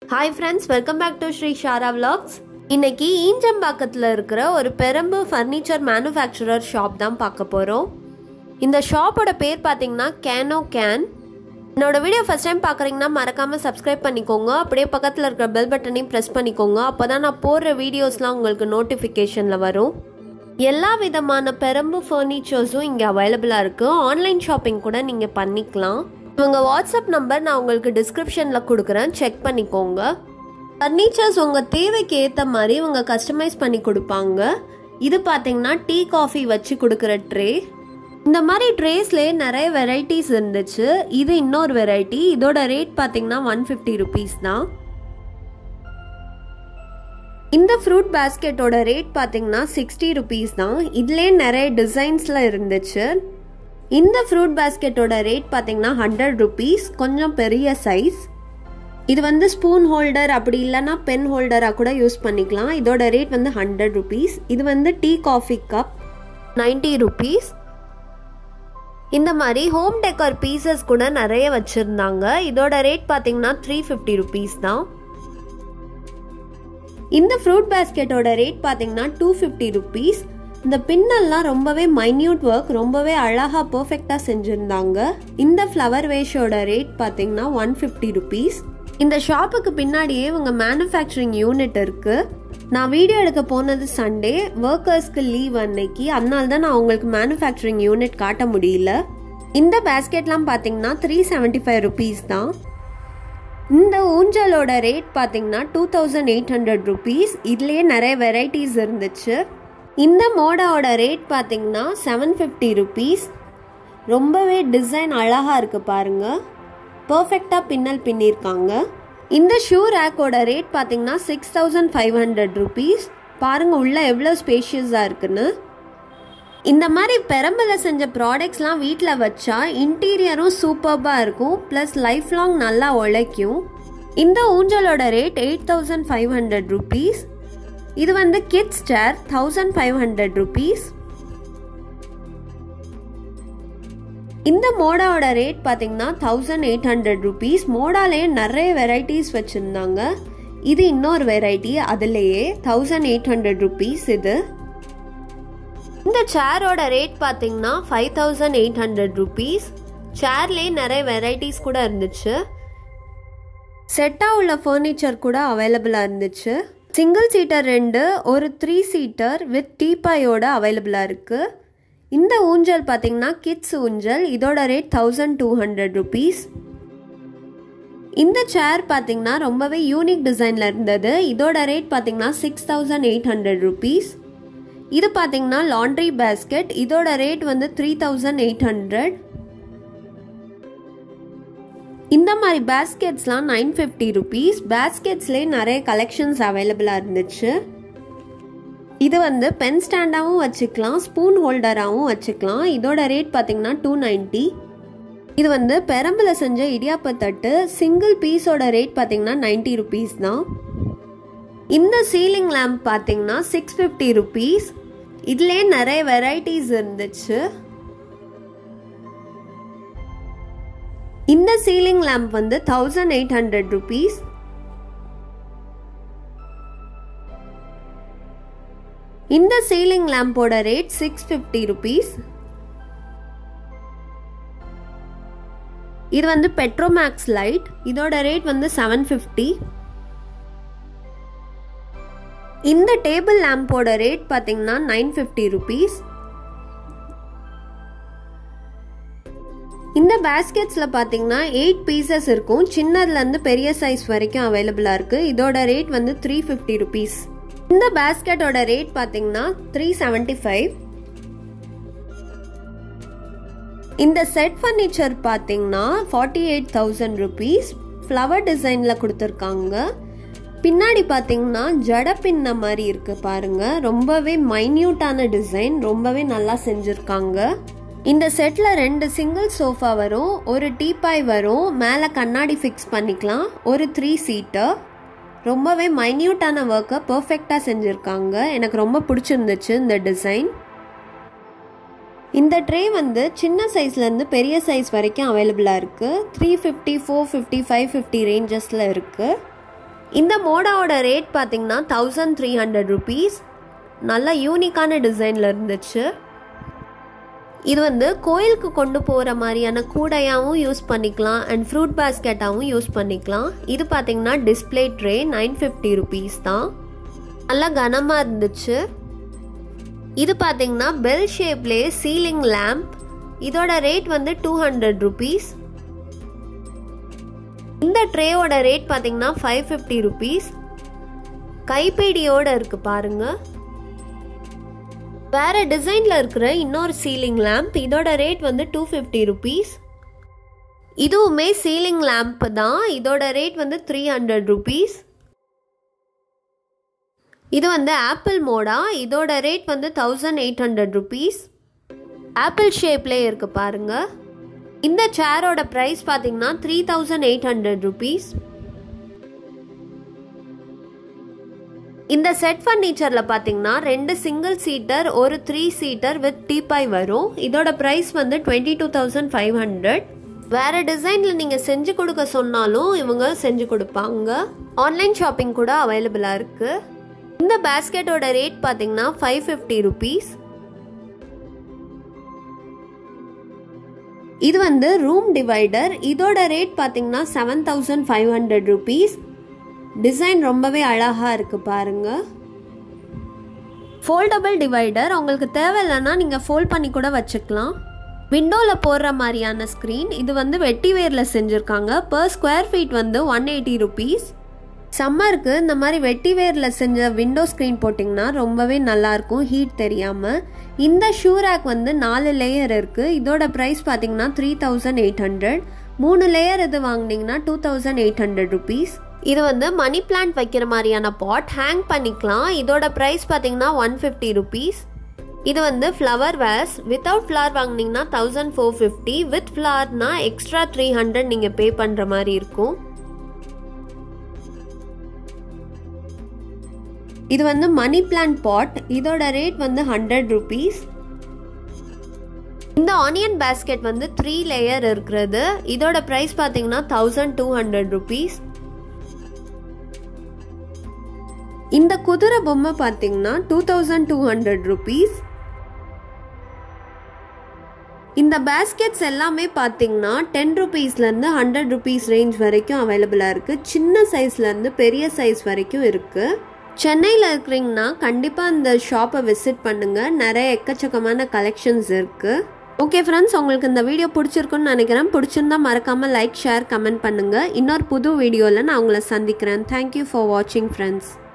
hi friends welcome back to Sri Shara vlogs இன்னைக்கு ஈஞ்சம்பாக்கத்தில் இருக்கிற ஒரு பெரம்பு ஃபர்னிச்சர் மேனுஃபேக்சரர் ஷாப் தான் பார்க்க போகிறோம் இந்த ஷாப்போட பேர் பார்த்தீங்கன்னா கேனோ கேன் என்னோட வீடியோ ஃபஸ்ட் டைம் பார்க்குறீங்கன்னா மறக்காமல் சப்ஸ்கிரைப் பண்ணிக்கோங்க அப்படியே பக்கத்தில் இருக்கிற பெல் பட்டனையும் ப்ரெஸ் பண்ணிக்கோங்க அப்போ தான் நான் போடுற வீடியோஸ்லாம் உங்களுக்கு நோட்டிஃபிகேஷனில் வரும் எல்லா விதமான பெரம்பு ஃபர்னிச்சர்ஸும் இங்கே அவைலபிளாக இருக்குது ஆன்லைன் ஷாப்பிங் கூட நீங்கள் பண்ணிக்கலாம் இவங்க வாட்ஸ்அப் நம்பர் நான் உங்களுக்கு டிஸ்கிரிப்ஷனில் கொடுக்குறேன் செக் பண்ணிக்கோங்க ஃபர்னிச்சர்ஸ் உங்கள் தேவைக்கு ஏற்ற மாதிரி இவங்க கஸ்டமைஸ் பண்ணி கொடுப்பாங்க இது பார்த்தீங்கன்னா டீ காஃபி வச்சு கொடுக்குற ட்ரே இந்த மாதிரி ட்ரேஸ்லேயே நிறைய வெரைட்டிஸ் இருந்துச்சு இது இன்னொரு வெரைட்டி இதோட ரேட் பார்த்தீங்கன்னா ஒன் ஃபிஃப்டி ருபீஸ் தான் இந்த ஃப்ரூட் பேஸ்கெட்டோட ரேட் பார்த்தீங்கன்னா சிக்ஸ்டி ருபீஸ் தான் இதுலேயே நிறைய டிசைன்ஸில் இருந்துச்சு இந்த ஃப்ரூட் பேஸ்கெட்டோட ரேட் பார்த்தீங்கன்னா ஹண்ட்ரட் ருபீஸ் கொஞ்சம் பெரிய சைஸ் இது வந்து ஸ்பூன் ஹோல்டர் அப்படி இல்லைன்னா பென் ஹோல்டராக கூட யூஸ் பண்ணிக்கலாம் இதோட ரேட் வந்து ஹண்ட்ரட் ருபீஸ் இது வந்து tea coffee cup ninety rupees இந்த மாதிரி ஹோம் டெக்கர் பீசஸ் கூட நிறைய வச்சுருந்தாங்க இதோட ரேட் பார்த்தீங்கன்னா த்ரீ ஃபிஃப்டி ருபீஸ் தான் இந்த ஃப்ரூட் பேஸ்கெட்டோட ரேட் பார்த்தீங்கன்னா டூ ஃபிஃப்டி ருபீஸ் இந்த பின்னல்லாம் ரொம்பவே மைன்யூட் ஒர்க் ரொம்பவே அழகாக பர்ஃபெக்டாக செஞ்சுருந்தாங்க இந்த ஃப்ளவர் வேஷோட ரேட் பார்த்தீங்கன்னா ஒன் ஃபிஃப்டி ருபீஸ் இந்த ஷாப்புக்கு பின்னாடியே இவங்க மேனுஃபேக்சரிங் யூனிட் இருக்குது நான் வீடியோ எடுக்க போனது சண்டே ஒர்க்கர்ஸ்க்கு லீவ் அன்னைக்கு அதனால தான் நான் உங்களுக்கு மேனுஃபேக்சரிங் யூனிட் காட்ட முடியல இந்த பேஸ்கெட்லாம் பார்த்தீங்கன்னா த்ரீ செவன்ட்டி ஃபைவ் ருபீஸ் தான் இந்த ஊஞ்சலோட ரேட் பார்த்தீங்கன்னா two thousand eight hundred rupees இதுலேயே நிறைய வெரைட்டிஸ் இருந்துச்சு இந்த மோடாவோட ரேட் பார்த்தீங்கன்னா செவன் ஃபிஃப்டி ருபீஸ் ரொம்பவே டிசைன் அழகாக இருக்குது பாருங்கள் பர்ஃபெக்டாக பின்னல் பின்னிருக்காங்க இந்த ஷூ ரேக்கோட ரேட் பார்த்தீங்கன்னா six thousand five hundred rupees பாருங்கள் உள்ள எவ்வளோ ஸ்பேஷியஸாக இருக்குன்னு இந்த மாதிரி பெரம்பில் செஞ்ச ப்ராடக்ட்ஸ்லாம் வீட்டில் வச்சா இன்டீரியரும் சூப்பர்பாக இருக்கும் ப்ளஸ் லைஃப் லாங் நல்லா உழைக்கும் இந்த ஊஞ்சலோட rate eight thousand five hundred rupees இது வந்து kids chair thousand five hundred rupees இந்த மோடாவோட ரேட் பார்த்தீங்கன்னா தௌசண்ட் எயிட் ஹண்ட்ரட் ருபீஸ் மோடாலே நிறைய வெரைட்டிஸ் வச்சுருந்தாங்க இது இன்னொரு வெரைட்டி அதுலேயே தௌசண்ட் எயிட் ஹண்ட்ரட் ருபீஸ் இது இந்த சேரோட ரேட் பார்த்தீங்கன்னா five thousand eight hundred rupees சேர்லேயே நிறைய வெரைட்டிஸ் கூட இருந்துச்சு செட்டாக உள்ள ஃபர்னிச்சர் கூட அவைலபிளாக இருந்துச்சு சிங்கிள் சீட்டர் ரெண்டு ஒரு த்ரீ சீட்டர் வித் டீபாயோட அவைலபிளாக இருக்குது இந்த ஊஞ்சல் பார்த்தீங்கன்னா கிட்ஸ் ஊஞ்சல் இதோட rate thousand two hundred rupees இந்த சேர் பார்த்தீங்கன்னா ரொம்பவே யூனிக் டிசைனில் இருந்தது இதோட ரேட் பார்த்தீங்கன்னா six thousand eight hundred rupees இது பார்த்தீங்கன்னா லாண்ட்ரி பேஸ்கெட் இதோட ரேட் வந்து த்ரீ தௌசண்ட் எயிட் ஹண்ட்ரட் இந்த மாதிரி பேஸ்கெட்ஸ்லாம் நைன் ஃபிஃப்டி ருபீஸ் பேஸ்கெட்ஸ்லேயே நிறைய கலெக்ஷன்ஸ் அவைலபிளாக இருந்துச்சு இது வந்து பென் ஸ்டாண்டாகவும் வச்சுக்கலாம் ஸ்பூன் ஹோல்டராகவும் வச்சுக்கலாம் இதோட ரேட் பார்த்தீங்கன்னா டூ நைன்ட்டி இது வந்து பெரம்பில் செஞ்ச இடியாப்பத்தட்டு சிங்கிள் பீஸோட ரேட் பார்த்தீங்கன்னா நைன்ட்டி ருபீஸ் தான் இந்த சீலிங் லேம்ப் பார்த்தீங்கன்னா சிக்ஸ் ஃபிஃப்டி ருபீஸ் இதுலேயே நிறைய வெரைட்டிஸ் இருந்துச்சு இந்த சீலிங் லேம்ப் வந்து தௌசண்ட் எயிட் ஹண்ட்ரட் ருபீஸ் இந்த சீலிங் லேம்போட ரேட் சிக்ஸ் ஃபிஃப்டி ருபீஸ் இது வந்து பெட்ரோமேக்ஸ் லைட் இதோட ரேட் வந்து செவன் ஃபிஃப்டி இந்த டேபிள் லேம்போட ரேட் பார்த்தீங்கன்னா நைன் ஃபிஃப்டி ருபீஸ் இந்த பேஸ்கெட்ஸில் பார்த்தீங்கன்னா எயிட் பீசஸ் இருக்கும் சின்னதுலேருந்து பெரிய சைஸ் வரைக்கும் அவைலபிளாக இருக்குது இதோட ரேட் வந்து த்ரீ ஃபிஃப்டி ருபீஸ் இந்த பேஸ்கெட்டோட ரேட் பார்த்தீங்கன்னா த்ரீ செவன்டி ஃபைவ் இந்த செட் ஃபர்னிச்சர் பார்த்தீங்கன்னா forty eight thousand rupees flower டிசைனில் கொடுத்துருக்காங்க பின்னாடி பார்த்தீங்கன்னா ஜட பின்ன மாதிரி இருக்கு பாருங்க ரொம்பவே மைன்யூட்டான டிசைன் ரொம்பவே நல்லா செஞ்சுருக்காங்க இந்த செட்டில் ரெண்டு சிங்கிள் சோஃபா வரும் ஒரு டீபாய் வரும் மேலே கண்ணாடி ஃபிக்ஸ் பண்ணிக்கலாம் ஒரு த்ரீ சீட்டர் ரொம்பவே மைன்யூட்டான ஒர்க்கை பர்ஃபெக்டாக செஞ்சுருக்காங்க எனக்கு ரொம்ப பிடிச்சிருந்துச்சு இந்த டிசைன் இந்த ட்ரே வந்து சின்ன சைஸ்லேருந்து பெரிய சைஸ் வரைக்கும் அவைலபிளாக இருக்குது three fifty four fifty five fifty ரேஞ்சஸில் இருக்குது இந்த மோடாவோட ரேட் பார்த்தீங்கன்னா தௌசண்ட் த்ரீ ஹண்ட்ரட் ருபீஸ் நல்ல யூனிக்கான டிசைனில் இருந்துச்சு இது வந்து கோயிலுக்கு கொண்டு போகிற மாதிரியான கூடையாகவும் யூஸ் பண்ணிக்கலாம் அண்ட் ஃப்ரூட் பேஸ்கெட்டாகவும் யூஸ் பண்ணிக்கலாம் இது பார்த்தீங்கன்னா display tray nine fifty rupees தான் நல்லா கனமாக இருந்துச்சு இது பார்த்தீங்கன்னா பெல் ஷேப்லேயே சீலிங் லேம்ப் இதோட ரேட் வந்து டூ ஹண்ட்ரட் ருபீஸ் இந்த ட்ரேயோட ரேட் பார்த்தீங்கன்னா ஃபைவ் ஃபிஃப்டி ருபீஸ் கைப்பேடியோட இருக்கு பாருங்க வேற டிசைன்ல இருக்கிற இன்னொரு சீலிங் லேம்ப் இதோட ரேட் வந்து டூ ஃபிஃப்டி ருபீஸ் இதுவுமே சீலிங் லேம்ப் தான் இதோட ரேட் வந்து த்ரீ ஹண்ட்ரட் ருபீஸ் இது வந்து ஆப்பிள் மோடா இதோட ரேட் வந்து thousand eight hundred rupees apple ஷேப்லேயே இருக்கு பாருங்க இந்த சேரோட ப்ரைஸ் பார்த்தீங்கன்னா three thousand eight hundred rupees இந்த செட் ஃபர்னிச்சரில் பார்த்தீங்கன்னா ரெண்டு சிங்கிள் சீட்டர் ஒரு த்ரீ சீட்டர் வித் டீபாய் வரும் இதோட ப்ரைஸ் வந்து twenty two thousand five hundred வேற டிசைனில் நீங்கள் செஞ்சு கொடுக்க சொன்னாலும் இவங்க செஞ்சு கொடுப்பாங்க ஆன்லைன் ஷாப்பிங் கூட அவைலபிளாக இருக்குது இந்த பேஸ்கெட்டோட ரேட் பார்த்தீங்கன்னா ஃபைவ் ஃபிஃப்டி ருபீஸ் இது வந்து ரூம் டிவைடர் இதோட ரேட் பார்த்தீங்கன்னா seven thousand five hundred rupees design ரொம்பவே அழகாக இருக்குது பாருங்க ஃபோல்டபுள் டிவைடர் உங்களுக்கு தேவையில்லைன்னா நீங்கள் ஃபோல்ட் பண்ணி கூட வச்சுக்கலாம் விண்டோவில் போடுற மாதிரியான ஸ்க்ரீன் இது வந்து வெட்டி வேரில் செஞ்சுருக்காங்க பர் ஸ்கொயர் ஃபீட் வந்து ஒன் எயிட்டி ருபீஸ் சம்மருக்கு இந்த மாதிரி வெட்டி வேரில் செஞ்ச விண்டோ ஸ்க்ரீன் போட்டிங்கன்னா ரொம்பவே நல்லாயிருக்கும் ஹீட் தெரியாமல் இந்த ஷூ ரேக் வந்து நாலு லேயர் இருக்குது இதோட ப்ரைஸ் பார்த்தீங்கன்னா த்ரீ தௌசண்ட் எயிட் ஹண்ட்ரட் மூணு லேயர் இது வாங்கினீங்கன்னா two thousand eight hundred rupees இது வந்து மணி பிளான்ட் வைக்கிற மாதிரியான பாட் ஹேங் பண்ணிக்கலாம் இதோட ப்ரைஸ் பார்த்தீங்கன்னா ஒன் ஃபிஃப்டி ருபீஸ் இது வந்து ஃப்ளவர் வேஸ் வித்தவுட் ஃப்ளவர் வாங்கினீங்கன்னா தௌசண்ட் ஃபோர் ஃபிஃப்டி வித் ஃப்ளவர்னா எக்ஸ்ட்ரா த்ரீ ஹண்ட்ரட் நீங்கள் பே பண்ணுற மாதிரி இருக்கும் இது வந்து மணி பிளான்ட் பாட் இதோட ரேட் வந்து ஹண்ட்ரட் ருபீஸ் இந்த ஆனியன் பேஸ்கெட் வந்து த்ரீ லேயர் இருக்கிறது இதோட ப்ரைஸ் பார்த்தீங்கன்னா தௌசண்ட் டூ ஹண்ட்ரட் ருபீஸ் இந்த குதிரை பொம்மை பார்த்தீங்கன்னா two thousand two hundred rupees இந்த பேஸ்கெட்ஸ் எல்லாமே பார்த்தீங்கன்னா டென் ருபீஸ்லேருந்து ஹண்ட்ரட் ருபீஸ் ரேஞ்ச் வரைக்கும் அவைலபிளாக இருக்குது சின்ன சைஸ்லேருந்து பெரிய சைஸ் வரைக்கும் இருக்குது சென்னையில் இருக்கிறீங்கன்னா கண்டிப்பாக இந்த ஷாப்பை விசிட் பண்ணுங்கள் நிறைய எக்கச்சக்கமான கலெக்ஷன்ஸ் இருக்குது ஓகே ஃப்ரெண்ட்ஸ் உங்களுக்கு இந்த வீடியோ பிடிச்சிருக்குன்னு நினைக்கிறேன் பிடிச்சிருந்தா மறக்காமல் லைக் ஷேர் கமெண்ட் பண்ணுங்கள் இன்னொரு புது வீடியோவில் நான் உங்களை சந்திக்கிறேன் தேங்க்யூ ஃபார் வாட்சிங் ஃப்ரெண்ட்ஸ்